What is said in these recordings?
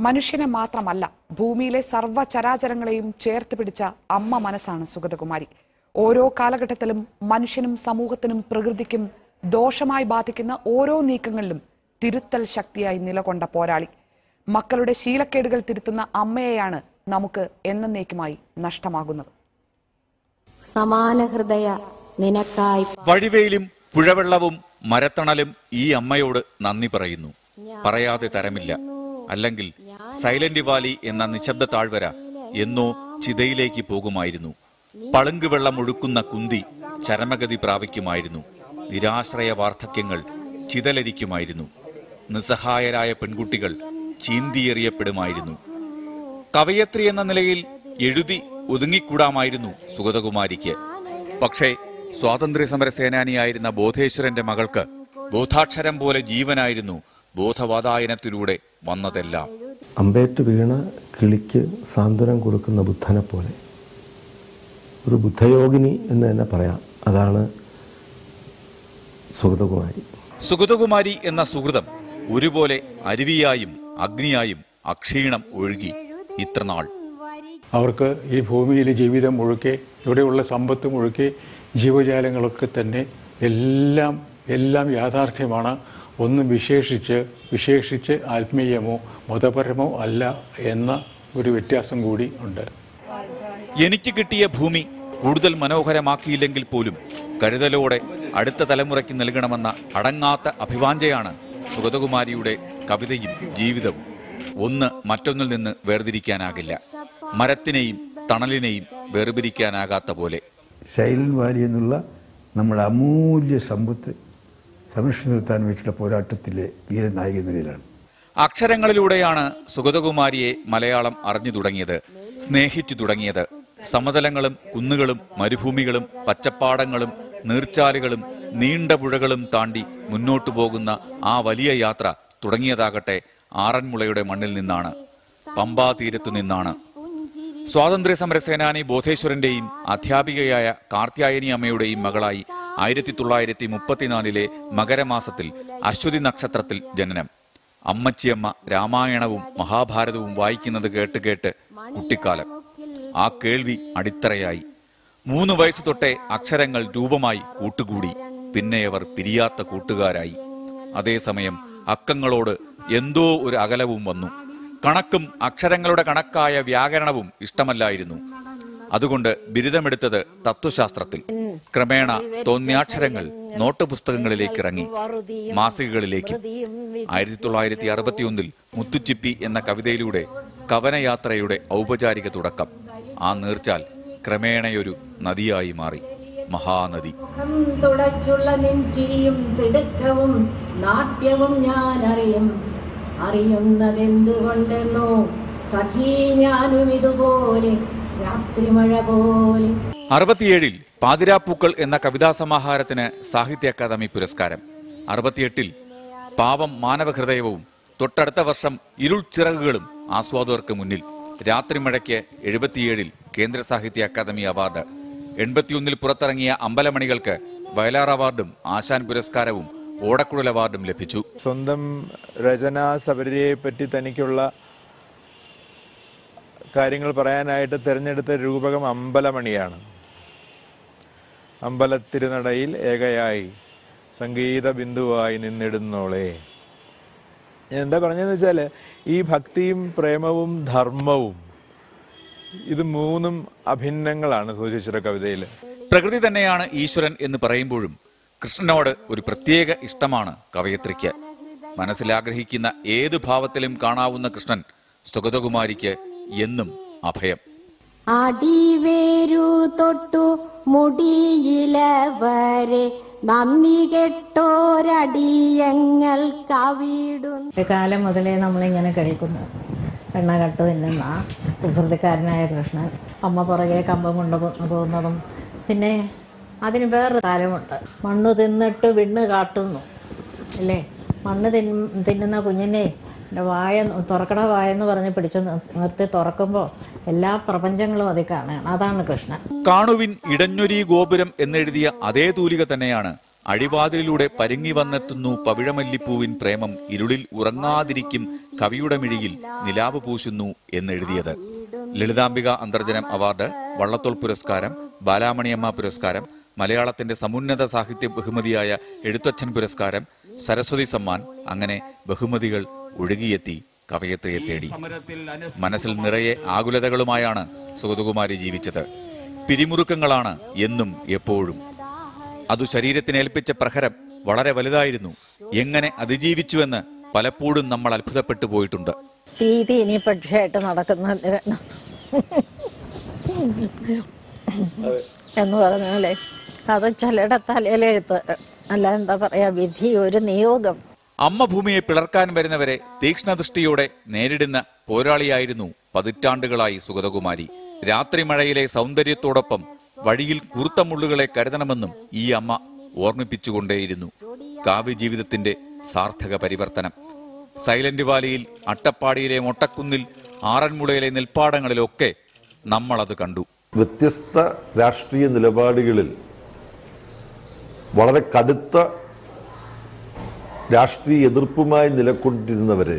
മനുഷ്യനെ മാത്രമല്ല ഭൂമിയിലെ സർവ്വചരാചരങ്ങളെയും ചേർത്ത് പിടിച്ച അമ്മ മനസ്സാണ് സുഗതകുമാരി ഓരോ കാലഘട്ടത്തിലും മനുഷ്യനും സമൂഹത്തിനും പ്രകൃതിക്കും ദോഷമായി ബാധിക്കുന്ന ഓരോ നീക്കങ്ങളിലും തിരുത്തൽ ശക്തിയായി നിലകൊണ്ട പോരാളി മക്കളുടെ ശീലക്കേടുകൾ തിരുത്തുന്ന അമ്മയെയാണ് നമുക്ക് എന്നേക്കുമായി നഷ്ടമാകുന്നത് സമാന ഹൃദയ നിനക്കായി വഴിവെയിലും പുഴവെള്ളവും മരത്തണലും ഈ അമ്മയോട് നന്ദി പറയുന്നു പറയാതെ തരമില്ല അല്ലെങ്കിൽ സൈലന്റ് വാലി എന്ന നിശബ്ദ താഴ്വര എന്നോ ചിതയിലേക്ക് പോകുമായിരുന്നു പളുങ്ക് വെള്ളം ഒഴുക്കുന്ന കുന്തി ചരമഗതി പ്രാപിക്കുമായിരുന്നു നിരാശ്രയ വാർദ്ധക്യങ്ങൾ ചിതലരിക്കുമായിരുന്നു നിസ്സഹായരായ പെൺകുട്ടികൾ ചീന്തിയെറിയപ്പെടുമായിരുന്നു കവയത്രി എന്ന നിലയിൽ എഴുതി ഒതുങ്ങിക്കൂടാമായിരുന്നു സുഗതകുമാരിക്ക് പക്ഷേ സ്വാതന്ത്ര്യ സമര സേനാനിയായിരുന്ന ബോധേശ്വരന്റെ മകൾക്ക് ബോധാക്ഷരം പോലെ ജീവനായിരുന്നു ബോധവാതായനത്തിലൂടെ വന്നതെല്ലാം അമ്പേറ്റ് വീണ കിളിക്ക് സാന്ത്വനം കൊടുക്കുന്ന ബുദ്ധനെ പോലെ ഒരു ബുദ്ധയോഗിനി എന്ന് തന്നെ പറയാം അതാണ് സുഗതകുമാരി സുഗതകുമാരി എന്ന സുഹൃതം ഒരുപോലെ അരുവിയായും അഗ്നിയായും അക്ഷീണം ഒഴുകി ഇത്രനാൾ അവർക്ക് ഈ ഭൂമിയിലെ ജീവിതം മുഴുക്കെ ഇവിടെയുള്ള സമ്പത്ത് മുഴുക്കെ ജീവജാലങ്ങളൊക്കെ തന്നെ എല്ലാം എല്ലാം യാഥാർത്ഥ്യമാണ് ഒന്നും വിശേഷിച്ച് വിശേഷിച്ച് ആത്മീയമോ മതപരമോ അല്ല എന്ന ഒരു വ്യത്യാസം കൂടി ഉണ്ട് എനിക്ക് കിട്ടിയ ഭൂമി കൂടുതൽ മനോഹരമാക്കിയില്ലെങ്കിൽ പോലും കരുതലോടെ അടുത്ത തലമുറയ്ക്ക് നൽകണമെന്ന അടങ്ങാത്ത അഭിവാഞ്ചയാണ് സുഗതകുമാരിയുടെ കവിതയും ജീവിതവും ഒന്ന് മറ്റൊന്നിൽ നിന്ന് വേർതിരിക്കാനാകില്ല മരത്തിനെയും തണലിനെയും വേർപിരിക്കാനാകാത്ത പോലെ സൈലന്റ് വാലി എന്നുള്ള നമ്മുടെ അമൂല്യ സമ്പത്ത് സംരക്ഷിച്ചു നിർത്താൻ വേണ്ടിയിട്ടുള്ള പോരാട്ടത്തിലെ വീരനായിക നിലയിലാണ് അക്ഷരങ്ങളിലൂടെയാണ് സുഗതകുമാരിയെ മലയാളം അറിഞ്ഞു തുടങ്ങിയത് സ്നേഹിച്ചു തുടങ്ങിയത് സമതലങ്ങളും കുന്നുകളും മരുഭൂമികളും പച്ചപ്പാടങ്ങളും നീർച്ചാലുകളും നീണ്ട പുഴകളും താണ്ടി മുന്നോട്ടു പോകുന്ന ആ വലിയ യാത്ര തുടങ്ങിയതാകട്ടെ ആറന്മുളയുടെ മണ്ണിൽ നിന്നാണ് പമ്പാ തീരത്തു നിന്നാണ് സ്വാതന്ത്ര്യ സമര സേനാനി ബോധേശ്വരന്റെയും അധ്യാപികയായ കാർത്യായനി അമ്മയുടെയും മകളായി ആയിരത്തി തൊള്ളായിരത്തി മുപ്പത്തിനാലിലെ മകരമാസത്തിൽ അശ്വതി നക്ഷത്രത്തിൽ ജനനം അമ്മച്ചിയമ്മ രാമായണവും മഹാഭാരതവും വായിക്കുന്നത് കേട്ട് കേട്ട് കുട്ടിക്കാലം ആ കേൾവി അടിത്തറയായി മൂന്ന് വയസ്സ് തൊട്ടേ അക്ഷരങ്ങൾ രൂപമായി കൂട്ടുകൂടി പിന്നെ അവർ പിരിയാത്ത കൂട്ടുകാരായി അതേസമയം അക്കങ്ങളോട് എന്തോ ഒരു അകലവും വന്നു കണക്കും അക്ഷരങ്ങളുടെ കണക്കായ വ്യാകരണവും ഇഷ്ടമല്ലായിരുന്നു അതുകൊണ്ട് ബിരുദമെടുത്തത് തത്വശാസ്ത്രത്തിൽ ക്രമേണ തോന്നിയാക്ഷരങ്ങൾ നോട്ട് പുസ്തകങ്ങളിലേക്ക് ഇറങ്ങി മാസികകളിലേക്കും ആയിരത്തി തൊള്ളായിരത്തി അറുപത്തിയൊന്നിൽ മുത്തുച്ചിപ്പി എന്ന കവിതയിലൂടെ കവനയാത്രയുടെ ഔപചാരിക തുടക്കം ആ നീർച്ചാൽ ക്രമേണയൊരു നദിയായി മാറി മഹാനദി മുഖം തുടച്ചുള്ള നെഞ്ചിരിയും തിടുക്കവും നാട്യവും ഞാൻ അറിയും അറിയുന്നതെന്തുകൊണ്ടെന്നോ സഖീ ഞാനും ഇതുപോലെ രാത്രിമഴ പോലെ അറുപത്തിയേഴിൽ പാതിരാപ്പൂക്കൾ എന്ന കവിതാ സമാഹാരത്തിന് സാഹിത്യ അക്കാദമി പുരസ്കാരം അറുപത്തിയെട്ടിൽ പാവം മാനവഹൃദയവും തൊട്ടടുത്ത വർഷം ഇരുൾ ചിറകുകളും ആസ്വാദകർക്ക് മുന്നിൽ രാത്രിമഴയ്ക്ക് എഴുപത്തിയേഴിൽ കേന്ദ്ര സാഹിത്യ അക്കാദമി അവാർഡ് എൺപത്തിയൊന്നിൽ പുറത്തിറങ്ങിയ അമ്പലമണികൾക്ക് വയലാർ അവാർഡും ആശാൻ പുരസ്കാരവും ഓടക്കുഴൽ അവാർഡും ലഭിച്ചു സ്വന്തം രചനാ സബരിയെ പറ്റി തനിക്കുള്ള കാര്യങ്ങൾ പറയാനായിട്ട് തിരഞ്ഞെടുത്ത രൂപകം അമ്പലമണിയാണ് അമ്പലത്തിരുനടയിൽ ഏകയായി സംഗീത ബിന്ദുവായി നിന്നിടുന്നോളെ ഞാൻ എന്താ പറഞ്ഞതെന്ന് വെച്ചാൽ ഈ ഭക്തിയും പ്രേമവും ധർമ്മവും ഇത് മൂന്നും അഭിന്നങ്ങളാണ് സൂചിച്ചിര കവിതയിൽ പ്രകൃതി തന്നെയാണ് ഈശ്വരൻ എന്ന് പറയുമ്പോഴും കൃഷ്ണനോട് ഒരു പ്രത്യേക ഇഷ്ടമാണ് കവയത്രിക്ക് മനസ്സിലാഗ്രഹിക്കുന്ന ഏതു ഭാവത്തിലും കാണാവുന്ന കൃഷ്ണൻ സുഗതകുമാരിക്ക് എന്നും അഭയം അടിവേരു തൊട്ടു മുടിയില വരെ നന്ദി കെട്ടോരടിയങ്ങൾ കവിടുന്നു കാലം മുതലേ നമ്മളിങ്ങനെ കഴിക്കുന്നു എണ്ണ കട്ട് തിന്നുന്ന കുസൃതിക്കാരനായ കൃഷ്ണൻ അമ്മ പുറകെ കമ്പം കൊണ്ട് പോ- പോകുന്നതും പിന്നെ അതിന് വേറൊരു കാലമുണ്ട് മണ്ണ് തിന്നിട്ട് വിണ്ണ് കാട്ടുന്നു അല്ലേ മണ്ണ് തിൻ തിന്നുന്ന കുഞ്ഞിനെ എൻ്റെ വായ തുറക്കണ വായെന്ന് പറഞ്ഞ് പിടിച്ച് നിർ- നിർത്തി തുറക്കുമ്പോൾ എല്ലാ പ്രപഞ്ചങ്ങളും അതിൽ കാണുകയാണ് അതാണ് കൃഷ്ണൻ കാണുവിൻ ഇടഞ്ഞൊരി ഗോപുരം എന്നെഴുതിയ അതേ തൂലിക തന്നെയാണ് അഴിവാതിലിലൂടെ പരുങ്ങി വന്നെത്തുന്നു പവിഴമല്ലിപ്പൂവിൻ പ്രേമം ഇരുളിൽ ഉറങ്ങാതിരിക്കും കവിയുടെ മിഴിയിൽ നിലാവ് പൂശുന്നു എന്നെഴുതിയത് ലളിതാംബിക അന്തർജനം അവാർഡ് വള്ളത്തോൾ പുരസ്കാരം ബാലാമണിയമ്മ പുരസ്കാരം മലയാളത്തിന്റെ സമുന്നത സാഹിത്യ ബഹുമതിയായ എഴുത്തച്ഛൻ പുരസ്കാരം സരസ്വതി സമ്മാൻ അങ്ങനെ ബഹുമതികൾ ഒഴുകിയെത്തി കവയത്രിയെ തേടി മനസ്സിൽ നിറയെ ആകുലതകളുമായാണ് സുഗതകുമാരി ജീവിച്ചത് പിരിമുറുക്കങ്ങളാണ് എന്നും എപ്പോഴും അതു ശരീരത്തിനേൽപ്പിച്ച പ്രഹരം വളരെ വലുതായിരുന്നു എങ്ങനെ അതിജീവിച്ചുവെന്ന് പലപ്പോഴും നമ്മൾ അത്ഭുതപ്പെട്ടു പോയിട്ടുണ്ട് തീ ഇനി പക്ഷിയായിട്ട് നടക്കുന്ന എന്തിനാണ്? എന്ന് പറഞ്ഞാലേ അത് ചിലയുടെ തലയിലെഴുത്ത് അല്ല എന്താ പറയാ വിധി ഒരു നിയോഗം അമ്മ ഭൂമിയെ പിളർക്കാൻ വരുന്നവരെ തീക്ഷ്ണദൃഷ്ടിയോടെ നേരിടുന്ന പോരാളിയായിരുന്നു പതിറ്റാണ്ടുകളായി സുഗതകുമാരി രാത്രി മഴയിലെ സൗന്ദര്യത്തോടൊപ്പം വഴിയിൽ കൂർത്ത മുള്ളുകളെ കരുതണമെന്നും ഈ അമ്മ ഓർമ്മിപ്പിച്ചുകൊണ്ടേയിരുന്നു കാവ്യ ജീവിതത്തിന്റെ സാർത്ഥക പരിവർത്തനം സൈലന്റ് വാലിയിൽ അട്ടപ്പാടിയിലെ മൊട്ടക്കുന്നിൽ ആറന്മുളയിലെ നെൽപ്പാടങ്ങളിലൊക്കെ നമ്മളത് കണ്ടു വ്യത്യസ്ത രാഷ്ട്രീയ നിലപാടുകളിൽ വളരെ കടുത്ത രാഷ്ട്രീയ എതിർപ്പുമായി നിലകൊണ്ടിരുന്നവരെ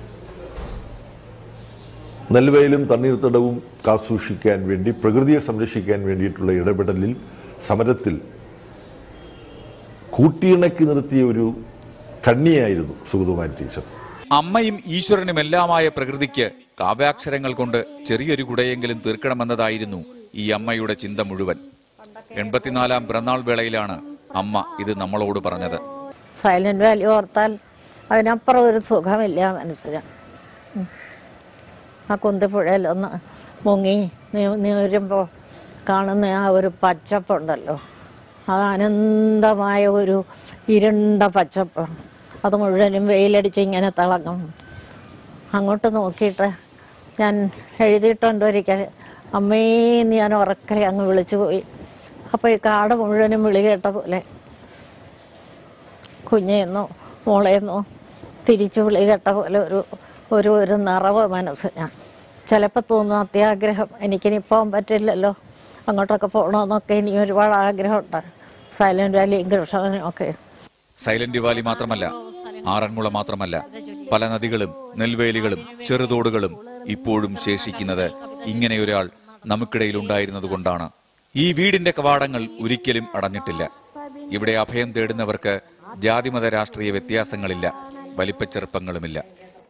നെൽവയലും തണ്ണീർത്തടവും കാസൂക്ഷിക്കാൻ വേണ്ടി പ്രകൃതിയെ സംരക്ഷിക്കാൻ വേണ്ടിയിട്ടുള്ള ഇടപെടലിൽ സമരത്തിൽ കൂട്ടിയിണക്കി നിർത്തിയ ഒരു കണ്ണിയായിരുന്നു സുഗതകുമാരി ടീച്ചർ അമ്മയും ഈശ്വരനുമെല്ലാമായ പ്രകൃതിക്ക് കാവ്യാക്ഷരങ്ങൾ കൊണ്ട് ചെറിയൊരു കുടയെങ്കിലും തീർക്കണമെന്നതായിരുന്നു ഈ അമ്മയുടെ ചിന്ത മുഴുവൻ എൺപത്തിനാലാം പിറന്നാൾ വേളയിലാണ് അമ്മ ഇത് നമ്മളോട് പറഞ്ഞത് സൈലന്റ് വാലി ഓർത്താൽ അതിനപ്പുറം ഒരു സുഖമില്ല മനസ്സിന് ഉം. ആ കുന്തിപ്പുഴയിലൊന്ന് മുങ്ങി നീരുമ്പോൾ കാണുന്ന ആ ഒരു പച്ചപ്പുണ്ടല്ലോ അത് അനന്തമായ ഒരു ഇരുണ്ട പച്ചപ്പ് അത് മുഴുവനും വെയിലടിച്ച് ഇങ്ങനെ തിളങ്ങും അങ്ങോട്ട് നോക്കിയിട്ട് ഞാൻ എഴുതിയിട്ടുണ്ട് ഒരിക്കൽ അമ്മേന്ന് ഞാൻ ഉറക്കെ അങ്ങ് വിളിച്ചു പോയി അപ്പോൾ ഈ കാട് മുഴുവനും വിളി കേട്ട പോലെ കുഞ്ഞെന്നോ മോളെന്നോ തിരിച്ചു വിളി കേട്ട പോലെ ഒരു ഒരു ഒരു നിറവ് മനസ്സിനാണ് ചിലപ്പോൾ തോന്നും അത്യാഗ്രഹം എനിക്കിനി പോകാൻ പറ്റില്ലല്ലോ അങ്ങോട്ടൊക്കെ പോകണമെന്നൊക്കെ ഇനി ഒരുപാട് ആഗ്രഹമുണ്ട് സൈലന്റ് വാലിയും കൃഷ്ണനും ഒക്കെ സൈലന്റ് വാലി മാത്രമല്ല ആറന്മുള മാത്രമല്ല പല നദികളും നെൽവേലികളും ചെറുതോടുകളും ഇപ്പോഴും ശേഷിക്കുന്നത് ഇങ്ങനെ ഒരാൾ നമുക്കിടയിൽ ഉണ്ടായിരുന്നത് കൊണ്ടാണ് ഈ വീടിന്റെ കവാടങ്ങൾ ഒരിക്കലും അടഞ്ഞിട്ടില്ല ഇവിടെ അഭയം തേടുന്നവർക്ക് ജാതിമത രാഷ്ട്രീയ വ്യത്യാസങ്ങളില്ല വലിപ്പച്ചെറുപ്പങ്ങളുമില്ല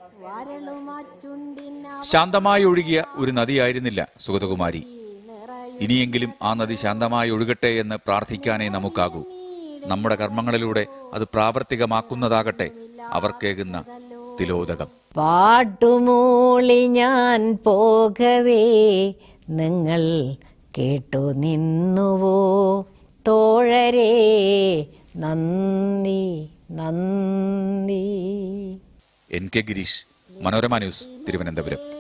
ശാന്തമായി ഒഴുകിയ ഒരു നദിയായിരുന്നില്ല സുഗതകുമാരി ഇനിയെങ്കിലും ആ നദി ശാന്തമായി ഒഴുകട്ടെ എന്ന് പ്രാർത്ഥിക്കാനേ നമുക്കാകൂ നമ്മുടെ കർമ്മങ്ങളിലൂടെ അത് പ്രാവർത്തികമാക്കുന്നതാകട്ടെ അവർക്കേകുന്ന തിലോദകം പാട്ടുമൂളി ഞാൻ പോകവേ നിങ്ങൾ കേട്ടു നിന്നുവോ തോഴരേ നന്ദി നന്ദി N K Girish Manorama news Thiruvananthapuram